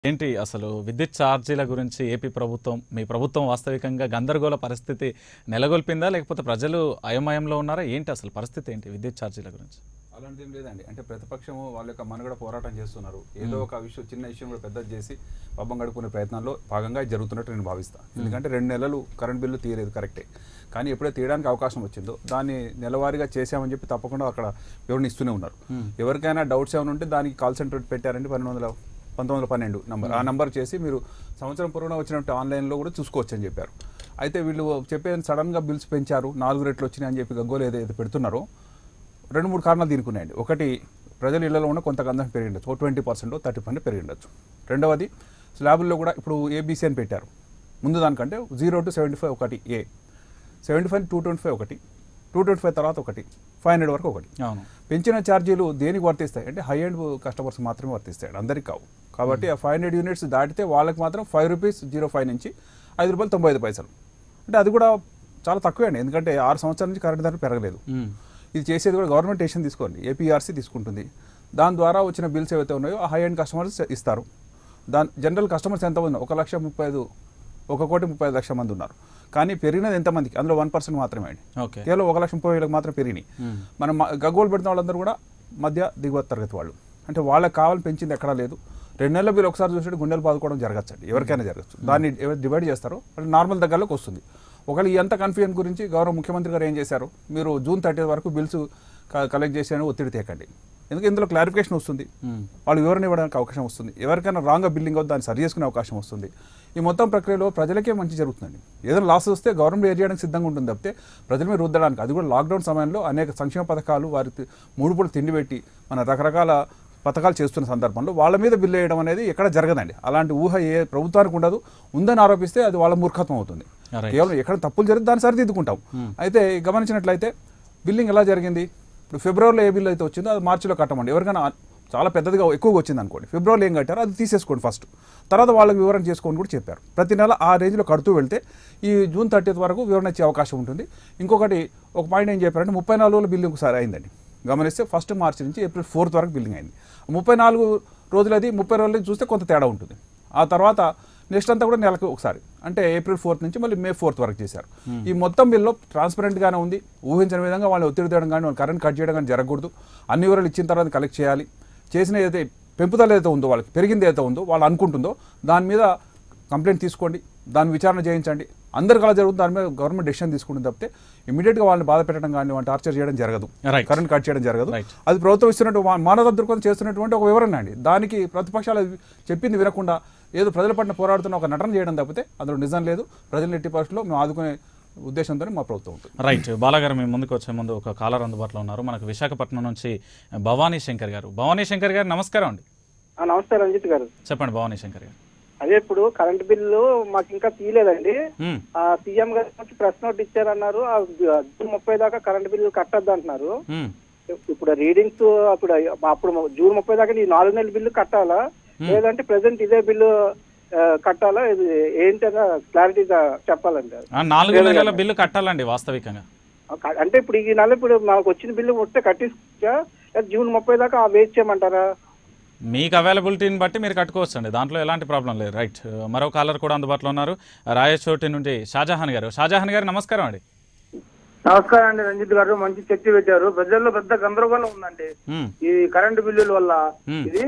ఏంటి అసలు విద్యుత్ ఛార్జీల గురించి ఏపీ ప్రభుత్వం మీ ప్రభుత్వం వాస్తవికంగా గందరగోళ పరిస్థితి నెలకొల్పిందా లేకపోతే ప్రజలు అయోమయంలో ఉన్నారా ఏంటి అసలు పరిస్థితి ఏంటి విద్యుత్ ఛార్జీల గురించి అలాంటిది ఏం లేదండి అంటే ప్రతిపక్షము వాళ్ళ యొక్క మనుగడ పోరాటం చేస్తున్నారు ఏదో ఒక విషయం చిన్న విషయం కూడా పెద్దది చేసి పబ్బం గడుపుకునే ప్రయత్నాల్లో భాగంగా ఇది జరుగుతున్నట్టు నేను భావిస్తాను ఎందుకంటే రెండు నెలలు కరెంట్ బిల్లు తీయలేదు కరెక్టే కానీ ఎప్పుడైతే తీయడానికి అవకాశం వచ్చిందో దాన్ని నెలవారీగా చేశామని చెప్పి తప్పకుండా అక్కడ వివరణ ఇస్తూనే ఉన్నారు ఎవరికైనా డౌట్స్ ఏమైనా ఉంటే దానికి కాల్ సెంటర్ పెట్టారంటే పన్నెండు వందల పంతొమ్మిది వందల పన్నెండు నంబర్ ఆ నంబర్ చేసి మీరు సంవత్సరం పొరుగునా వచ్చినట్టు ఆన్లైన్లో కూడా చూసుకోవచ్చు అని చెప్పారు అయితే వీళ్ళు చెప్పేది సడన్గా బిల్స్ పెంచారు నాలుగు రెట్లు వచ్చినాయి అని చెప్పి గగ్గోలు ఏదైతే పెడుతున్నారో రెండు మూడు కారణాలు దీనికి ఉన్నాయండి ఒకటి ప్రజల ఇళ్లలో ఉన్న కొంత గంధం పెరిగి ఉండొచ్చు ఓ ట్వంటీ పర్సెంట్ థర్టీ పర్సెంట్ పెరిగి ఉండొచ్చు రెండవది స్లాబుల్లో కూడా ఇప్పుడు ఏబీసీ అని పెట్టారు ముందు దానికంటే జీరో టు సెవెంటీ ఫైవ్ ఒకటి A seventy five two twenty five ఒకటి టూ ట్వంటీ ఫైవ్ తర్వాత ఒకటి ఫైవ్ హండ్రెడ్ వరకు ఒకటి అవును పెంచిన ఛార్జీలు దేనికి వర్తిస్తాయి అంటే హై ఎండ్ కస్టమర్స్ మాత్రమే వర్తిస్తాయి అందరికి కావు కాబట్టి ఆ ఫైవ్ హండ్రెడ్ యూనిట్స్ దాటితే వాళ్ళకి మాత్రం ఫైవ్ రూపీస్ జీరో ఫైవ్ నుంచి ఐదు రూపాయలు తొంభై ఐదు పైసలు అంటే అది కూడా చాలా తక్కువే అండి ఎందుకంటే ఆరు సంవత్సరాల నుంచి కరెంట్ ధర పెరగలేదు మ్మ్. ఇది చేసేది కూడా గవర్నమెంట్ ఏషన్ తీసుకోండి ఏపీఆర్సీ తీసుకుంటుంది దాని ద్వారా వచ్చిన బిల్స్ ఏవైతే ఉన్నాయో ఆ హై ఎండ్ కస్టమర్స్ ఇస్తారు దాని జనరల్ కస్టమర్స్ ఎంతమంది ఉన్నారు ఒక లక్ష ముప్పై ఐదు ఒక కోటి ముప్పై ఐదు లక్షల మంది ఉన్నారు కానీ పెరిగినది ఎంతమందికి అందులో వన్ పర్సెంట్ మాత్రమే అండి ఓకే కేవలం ఒక లక్ష ముప్పై వేలకు మాత్రం పెరిగినాయి మ్మ్. మనం మ- గగ్గోలు పెడుతున్న వాళ్ళందరూ కూడా మధ్య దిగువ తరగతి వాళ్ళు అంటే వాళ్ళకి కావాలని పెంచింది ఎక్కడా లేదు రెండు నెలల బిల్లు ఒకసారి చూసి గుండెలు బాదుకోవడం జరగచ్చండి ఎవరికైనా జరగచ్చు దాన్ని ఎవరు డివైడ్ చేస్తారో అంటే నార్మల్ దగ్గరలోకి వస్తుంది ఒకవేళ ఈ అంత కన్ఫ్యూజన్ గురించి గౌరవ ముఖ్యమంత్రి గారు ఏం చేశారు మీరు జూన్ థర్టీ వరకు బిల్స్ కలెక్ట్ చేసి ఒత్తిడి తేకండి ఎందుకంటే ఇందులో క్లారిఫికేషన్ వస్తుంది మ్మ్. వాళ్ళు వివరణ ఇవ్వడానికి అవకాశం వస్తుంది ఎవరికైనా రాంగ్ బిల్డింగ్ అవుతుంది దాన్ని సరి చేసుకునే అవకాశం వస్తుంది ఈ మొత్తం ప్రక్రియలో ప్రజలకే మంచి జరుగుతుందండి ఏదైనా లాస్ వస్తే గవర్నమెంట్ ఏర్ చేయడానికి సిద్ధంగా ఉంటుంది తప్పితే ప్రజల మీద రుద్దడానికి అది కూడా లాక్డౌన్ సమయంలో అనేక సంక్షేమ పథకాలు వారికి మూడు పూట తిండి పెట్టి మన రకరకాల పథకాలు చేస్తున్న సందర్భంలో వాళ్ళ మీద బిల్లు వేయడం అనేది ఎక్కడ జరగదండి అలాంటి ఊహ ఏ ప్రభుత్వానికి ఉండదు ఉందని ఆరోపిస్తే అది వాళ్ళ మూర్ఖత్వం అవుతుంది Right. కేవలం ఎక్కడ తప్పులు జరిగితే దాన్ని సరిదిద్దుకుంటాం అయితే గమనించినట్లయితే బిల్లింగ్ ఎలా జరిగింది ఇప్పుడు ఫిబ్రవరిలో ఏ బిల్ అయితే వచ్చిందో అది మార్చిలో కట్టమండి ఎవరికైనా చాలా పెద్దదిగా ఎక్కువగా వచ్చింది అనుకోండి ఫిబ్రవరిలో ఏం కట్టారో అది తీసేసుకోండి ఫస్ట్ తర్వాత వాళ్ళకి వివరణ చేసుకోండి కూడా చెప్పారు ప్రతి నెల ఆ రేంజ్లో కడుతూ వెళ్తే ఈ జూన్ థర్టీత్ వరకు వివరణ ఇచ్చే అవకాశం ఉంటుంది ఇంకొకటి ఒక పాయింట్ ఏం చెప్పారంటే ముప్పై నాలుగు రోజుల బిల్లింగ్ ఒకసారి అయిందండి గమనిస్తే ఫస్ట్ మార్చి నుంచి ఏప్రిల్ ఫోర్త్ వరకు బిల్లింగ్ అయింది ముప్పై నాలుగు రోజులు అది ముప్పై రోజులు చూస్తే కొంత తేడా ఉంటుంది ఆ తర్వాత నెక్స్ట్ అంతా కూడా నెలకు ఒకసారి అంటే ఏప్రిల్ ఫోర్త్ నుంచి మళ్ళీ మే ఫోర్త్ వరకు చేశారు ఈ మొత్తం బిల్లో ట్రాన్స్పరెంట్గానే ఉంది ఊహించిన విధంగా వాళ్ళు ఒత్తిడి తేయడం కానీ వాళ్ళు కరెంట్ కట్ చేయడం కానీ జరగకూడదు అన్ని వివరాలు ఇచ్చిన తర్వాత కలెక్ట్ చేయాలి చేసిన ఏదైతే పెంపుదల ఏదైతే ఉందో వాళ్ళకి పెరిగింది ఏదైతే ఉందో వాళ్ళు అనుకుంటుందో దాని మీద కంప్లైంట్ తీసుకోండి దాని విచారణ చేయించండి అందరికి అలా జరుగుతుంది దాని మీద గవర్నమెంట్ డెసిషన్ తీసుకుంటుంది తప్పితే ఇమీడియట్గా వాళ్ళని బాధ పెట్టడం కానీ వాళ్ళని టార్చర్ చేయడం జరగదు Right. కరెంట్ కట్ చేయడం జరగదు Right. అది ప్రభుత్వం ఇస్తున్నట్టు మా- మానవ దృక్పథం చేస్తున్నటువంటి ఒక వివరణ అండి దానికి ప్రతిపక్షాలు అది చెప్పింది వినకుండా ఏదో ప్రజల పట్ల పోరాడుతున్న ఒక నటన చేయడం తప్పితే అందులో నిజం లేదు ప్రజలు ఎట్టి పరిస్థితుల్లో మేము ఆదుకునే ఉద్దేశంతోనే మా ప్రభుత్వం ఉంటుంది రైట్ బాలాగారు మీ ముందుకు వచ్చే ముందు ఒక కాలర్ అందుబాటులో ఉన్నారు మనకు విశాఖపట్నం నుంచి భవానీ శంకర్ గారు భవానీ శంకర్ గారు నమస్కారం అండి ఆ, నమస్తే రంజిత్ గారు చెప్పండి భవానీ శంకర్ గారు అదే ఇప్పుడు కరెంట్ బిల్లు మాకు ఇంకా తీయలేదండి మ్మ్. ఆ సీఎం గారు వచ్చి ప్రెస్ నోట్ ఇచ్చారన్నారు ఆ జూన్ ముప్పై దాకా కరెంట్ బిల్లు కట్టద్దు అంటున్నారు మ్మ్. ఇప్పుడు రీడింగ్స్ అప్పుడు అప్పుడు జూన్ ముప్పై దాకా ఈ నాలుగు నెలల బిల్లు కట్టాలా లేదంటే ప్రెసెంట్ ఇదే బిల్లు ఆ, కట్టాలా ఇది ఏంటన్నా క్లారిటీగా చెప్పాలండి అది. ఆ, నాలుగు నెలల బిల్లు కట్టాలండి వాస్తవికంగా ఆ, క- అంటే ఇప్పుడు ఈ నెల ఇప్పుడు మాకు వచ్చిన బిల్లు వస్తే కట్టించా లేదా జూన్ ముప్పై దాకా వేస్ట్ చేయమంటారా మీకు అవైలబిలిటీని బట్టి మీరు కట్టుకోవచ్చు అండి దాంట్లో ఎలాంటి ప్రాబ్లం లేదు రైట్ మరో కాలర్ కూడా అందుబాటులో ఉన్నారు రాయచోటి నుండి షాజహాన్ గారు షాజహాన్ గారు నమస్కారం అండి నమస్కారం అండి రంజిత్ గారు మంచి చర్చ పెట్టారు ప్రజల్లో పెద్ద గందరగోళం ఉందండి మ్మ్. ఈ కరెంటు బిల్లుల వల్ల మ్మ్. ఇది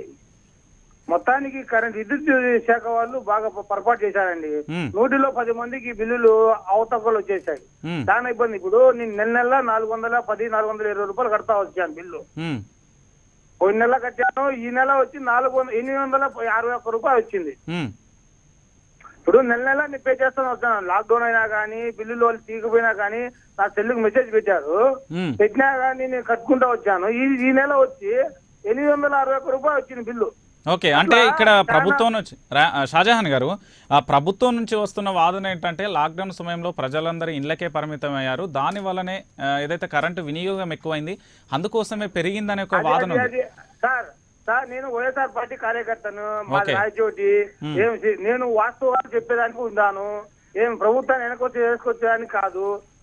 మొత్తానికి కరెంట్ విద్యుత్ శాఖ వాళ్ళు బాగా పొ- పొరపాటు చేశారండి మ్మ్. నూటిలో పది మందికి బిల్లులు అవతక్కలు వచ్చేసాయి మ్మ్. చాలా ఇబ్బంది ఇప్పుడు నేను నెల నెల నాలుగు వందల పది నాలుగు వందల ఇరవై రూపాయలు కడతా వచ్చాను బిల్లు మ్మ్. పోయిన నెల కట్టాను ఈ నెల వచ్చి నాలుగు వందల ఎనిమిది వందల అరవై ఒక్క రూపాయలు వచ్చింది మ్మ్. ఇప్పుడు నెల నెల నేను పే చేస్తాను వస్తాను లాక్డౌన్ అయినా కానీ బిల్లులు వాళ్ళు తీయకపోయినా కానీ నా సెల్లుకి మెసేజ్ పెట్టారు మ్మ్. పెట్టినా కానీ నేను కట్టుకుంటా వచ్చాను ఈ ఈ నెల వచ్చి ఎనిమిది వందల అరవై ఒక్క రూపాయలు వచ్చింది బిల్లు ఓకే అంటే ఇక్కడ ప్రభుత్వం నుంచి రా- ఆ, షాజహాన్ గారు ఆ ప్రభుత్వం నుంచి వస్తున్న వాదన ఏంటంటే లాక్డౌన్ సమయంలో ప్రజలందరూ ఇళ్లకే పరిమితం అయ్యారు దాని వల్లనే ఆ, ఏదైతే కరెంటు వినియోగం ఎక్కువైంది అందుకోసమే పెరిగిందనే ఒక అది- వాదన అది- ఉంది అది- సార్ సార్ నేను వైఎస్ఆర్ పార్టీ కార్యకర్తను మా ఓకే. రాయచోటి ఏం సి- నేను వాస్తవాలు చెప్పేదానికి ఉన్నాను ఏం ప్రభుత్వాన్ని వెనకొచ్చి వేసుకొచ్చేదానికి కాదు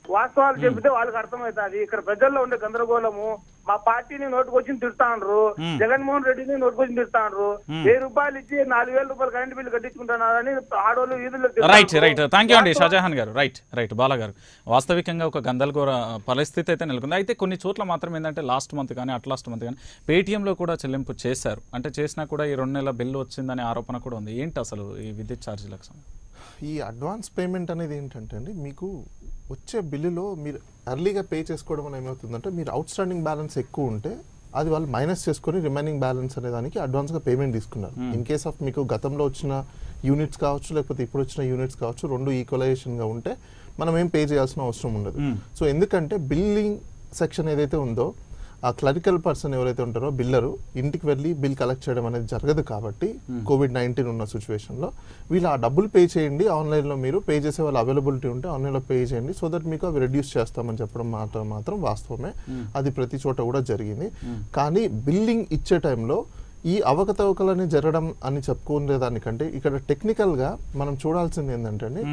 వాస్తవాలు చెబితే వాళ్ళకి అర్థమవుతుంది ఇక్కడ ప్రజల్లో ఉండే గందరగోళము మా పార్టీని నోటుకొచ్చి తిడతాండ్రు జగన్మోహన్ రెడ్డిని నోటుకొచ్చి తిడతాండ్రు వెయ్యి రూపాయలు ఇచ్చి నాలుగు వేల రూపాయలు కరెంట్ బిల్లు కట్టించుకుంటున్నారని ఆడోళ్ళు వీధుల్లో రైట్ తిడతాండ్రు. రైట్ థ్యాంక్ యూ అండి వాస్తవం- షాజహాన్ గారు రైట్ రైట్ బాలా గారు వాస్తవికంగా ఒక గందరగోర పరిస్థితి అయితే నెలకొంది అయితే కొన్ని చోట్ల మాత్రం ఏంటంటే లాస్ట్ మంత్ కానీ అట్ లాస్ట్ మంత్ కానీ పేటీఎంలో కూడా చెల్లింపు చేశారు అంటే చేసినా కూడా ఈ రెండు నెలల బిల్లు వచ్చిందనే ఆరోపణ కూడా ఉంది ఏంటి అసలు ఈ విద్యుత్ ఛార్జీలకు సంబంధించి ఈ అడ్వాన్స్ పేమెంట్ అనేది ఏంటంటే అండి మీకు వచ్చే బిల్లులో మీరు ఎర్లీగా పే చేసుకోవడం వల్ల ఏమవుతుందంటే మీరు అవుట్ స్టాండింగ్ బ్యాలెన్స్ ఎక్కువ ఉంటే అది వాళ్ళు మైనస్ చేసుకొని రిమైనింగ్ బ్యాలెన్స్ అనే దానికి అడ్వాన్స్గా పేమెంట్ తీసుకున్నారు ఇన్ కేస్ ఆఫ్ మీకు గతంలో వచ్చిన యూనిట్స్ కావచ్చు లేకపోతే ఇప్పుడు వచ్చిన యూనిట్స్ కావచ్చు రెండు ఈక్వలైజేషన్గా ఉంటే మనం ఏం పే చేయాల్సిన అవసరం ఉండదు సో ఎందుకంటే బిల్లింగ్ సెక్షన్ ఏదైతే ఉందో ఆ క్లరికల్ పర్సన్ ఎవరైతే ఉంటారో బిల్లరు ఇంటికి వెళ్ళి బిల్ కలెక్ట్ చేయడం అనేది జరగదు కాబట్టి కోవిడ్ నైన్టీన్ ఉన్న సిచ్యువేషన్లో వీళ్ళు ఆ డబ్బులు పే చేయండి ఆన్లైన్లో మీరు పే చేసే వాళ్ళు అవైలబిలిటీ ఉంటే ఆన్లైన్లో పే చేయండి సో దట్ మీకు అవి రెడ్యూస్ చేస్తామని చెప్పడం మాత్రం మాత్రం వాస్తవమే అది ప్రతి చోట కూడా జరిగింది కానీ బిల్లింగ్ ఇచ్చే టైంలో ఈ అవకతవకలని జరగడం అని చెప్పుకునే దానికంటే ఇక్కడ టెక్నికల్గా మనం చూడాల్సింది ఏంటంటే అండి,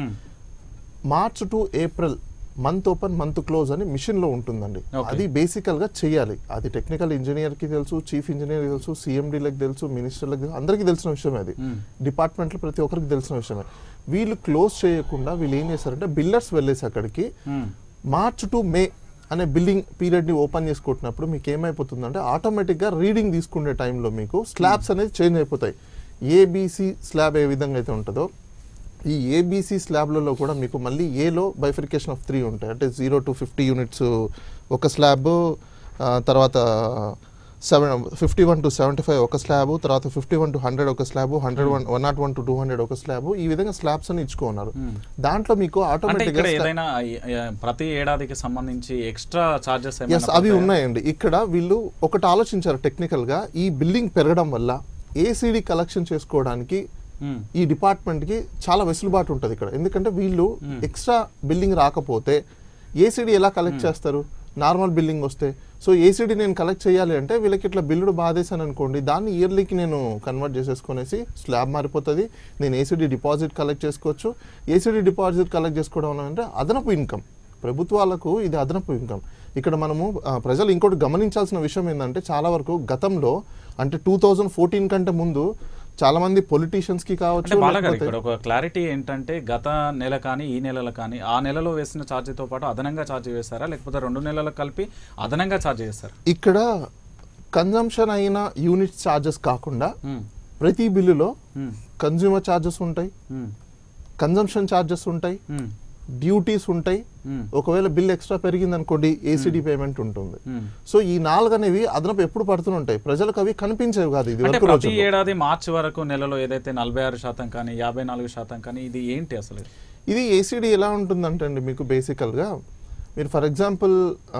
March to April month open month close అని మిషన్ లో ఉంటుందండి Okay. అది బేసికల్ గా చేయాలి అది టెక్నికల్ ఇంజనీర్ కి తెలుసు చీఫ్ ఇంజనీర్ తెలుసు సిఎండీలకు తెలుసు మినిస్టర్లకు తెలుసు అందరికీ తెలిసిన విషయమే అది డిపార్ట్మెంట్ లో ప్రతి ఒక్కరికి తెలిసిన విషయమే వీళ్ళు క్లోజ్ చేయకుండా వీళ్ళు ఏం చేశారంటే బిల్లర్స్ వెళ్ళేసి అక్కడికి మార్చ్ టు మే అనే బిల్లింగ్ పీరియడ్ ని ఓపెన్ చేసుకుంటున్నప్పుడు మీకు ఏమైపోతుందంటే ఆటోమేటిక్ గా రీడింగ్ తీసుకునే టైంలో మీకు స్లాబ్స్ అనేది చేంజ్ అయిపోతాయి ఏబిసి స్లాబ్ ఏ విధంగా అయితే ఉంటుందో ఈ ఏబీసీ స్లాబ్లలో కూడా మీకు మళ్ళీ ఏలో బైఫికేషన్ ఆఫ్ త్రీ ఉంటాయి అంటే జీరో టు ఫిఫ్టీ యూనిట్స్ ఒక స్లాబ్ తర్వాత seven fifty one to seventy five ఒక స్లాబ్ తర్వాత ఫిఫ్టీ వన్ టు హండ్రెడ్ ఒక slab hundred one one nought one to two hundred ఒక స్లాబ్ ఈ విధంగా స్లాబ్స్ అని ఇచ్చుకున్నారు దాంట్లో మీకు అంటే ఇక్కడ ఆటోమేటిక్గా ఏదైనా ఈ- ఈ ప్రతి ఏడాదికి సంబంధించి ఎక్స్ట్రా చార్జెస్ ఎస్ అవి ఉన్నాయండి ఇక్కడ వీళ్ళు ఒకటి ఆలోచించారు టెక్నికల్ గా ఈ బిల్డింగ్ పెరగడం వల్ల ఏసీడీ కలెక్షన్ చేసుకోవడానికి ఈ డిపార్ట్మెంట్ కి చాలా వెసులుబాటు ఉంటుంది ఇక్కడ ఎందుకంటే వీళ్ళు ఎక్స్ట్రా బిల్డింగ్ రాకపోతే ఏసీడీ ఎలా కలెక్ట్ చేస్తారు నార్మల్ బిల్డింగ్ వస్తే సో ఏసీడీ నేను కలెక్ట్ చేయాలి అంటే వీళ్ళకి ఇట్లా బిల్లుడు బాధేశాను అనుకోండి దాన్ని ఇయర్లీకి నేను కన్వర్ట్ చేసేసుకునేసి స్లాబ్ మారిపోతుంది నేను ఏసీడీ డిపాజిట్ కలెక్ట్ చేసుకోవచ్చు ఏసీడీ డిపాజిట్ కలెక్ట్ చేసుకోవడం వల్ల అంటే అదనపు ఇన్కమ్ ప్రభుత్వాలకు ఇది అదనపు ఇన్కమ్ ఇక్కడ మనము ఆ, ప్రజలు ఇంకోటి గమనించాల్సిన విషయం ఏంటంటే చాలా వరకు గతంలో అంటే టూ థౌజండ్ ఫోర్టీన్ కంటే ముందు చాలా మంది పొలిటీషియన్స్ కి అంటే కావచ్చు బాలగారు లేకపోతే- ఇక్కడ ఒక క్లారిటీ ఏంటంటే గత నెల కానీ ఈ నెలలో కానీ ఆ నెలలో వేసిన ఛార్జీతో పాటు అదనంగా ఛార్జ్ వేస్తారా లేకపోతే రెండు నెలలకు కలిపి అదనంగా ఛార్జ్ చేస్తారా ఇక్కడ కన్జంప్షన్ అయిన యూనిట్ ఛార్జెస్ కాకుండా ప్రతి బిల్లులో కన్జ్యూమర్ ఛార్జెస్ ఉంటాయి కన్జంప్షన్ ఛార్జెస్ ఉంటాయి డ్యూటీస్ ఉంటాయి ఒకవేళ బిల్ ఎక్స్ట్రా పెరిగింది అనుకోండి ఏసీడీ పేమెంట్ ఉంటుంది సో ఈ నాలుగు అనేవి అదనపు ఎప్పుడు పడుతూ ఉంటాయి ప్రజలకు అవి కనిపించేవి కాదు ఇది అంటే వరకు ప్రతి రోజుల్లో. ఏడాది మార్చి వరకు నెలలో ఏదైతే నలభై ఆరు శాతం కానీ యాభై నాలుగు శాతం కానీ ఇది ఏంటి అసలు ఇది ఏసీడీ ఎలా ఉంటుందంటే అండి మీకు బేసికల్గా మీరు ఫర్ ఎగ్జాంపుల్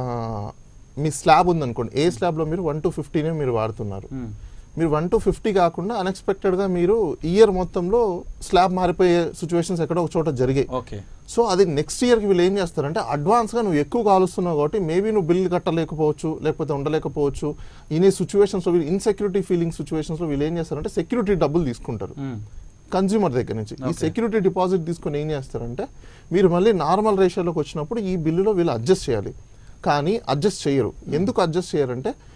మీ స్లాబ్ ఉందనుకోండి ఏ స్లాబ్లో మీరు వన్ టు ఫిఫ్టీనే మీరు వాడుతున్నారు మీరు వన్ టు ఫిఫ్టీ కాకుండా అన్ఎక్స్పెక్టెడ్గా మీరు ఇయర్ మొత్తంలో స్లాబ్ మారిపోయే సిచ్యువేషన్స్ ఎక్కడో ఒక చోట జరిగాయి ఓకే సో అది నెక్స్ట్ ఇయర్కి వీళ్ళు ఏం చేస్తారంటే అడ్వాన్స్గా నువ్వు ఎక్కువ కాలుస్తున్నావు కాబట్టి మేబీ నువ్వు బిల్ కట్టలేకపోవచ్చు లేకపోతే ఉండలేకపోవచ్చు ఇనే సిచ్యువేషన్స్లో వీళ్ళు ఇన్సెక్యూరిటీ ఫీలింగ్ సిచ్యువేషన్స్లో వీళ్ళు ఏం చేస్తారంటే సెక్యూరిటీ డబ్బులు తీసుకుంటారు కన్జ్యూమర్ దగ్గర నుంచి ఈ సెక్యూరిటీ డిపాజిట్ తీసుకొని ఏం చేస్తారంటే మీరు మళ్ళీ నార్మల్ రేషియోలోకి వచ్చినప్పుడు ఈ బిల్లులో వీళ్ళు అడ్జస్ట్ చేయాలి కానీ అడ్జస్ట్ చేయరు ఎందుకు అడ్జస్ట్ చేయరంటే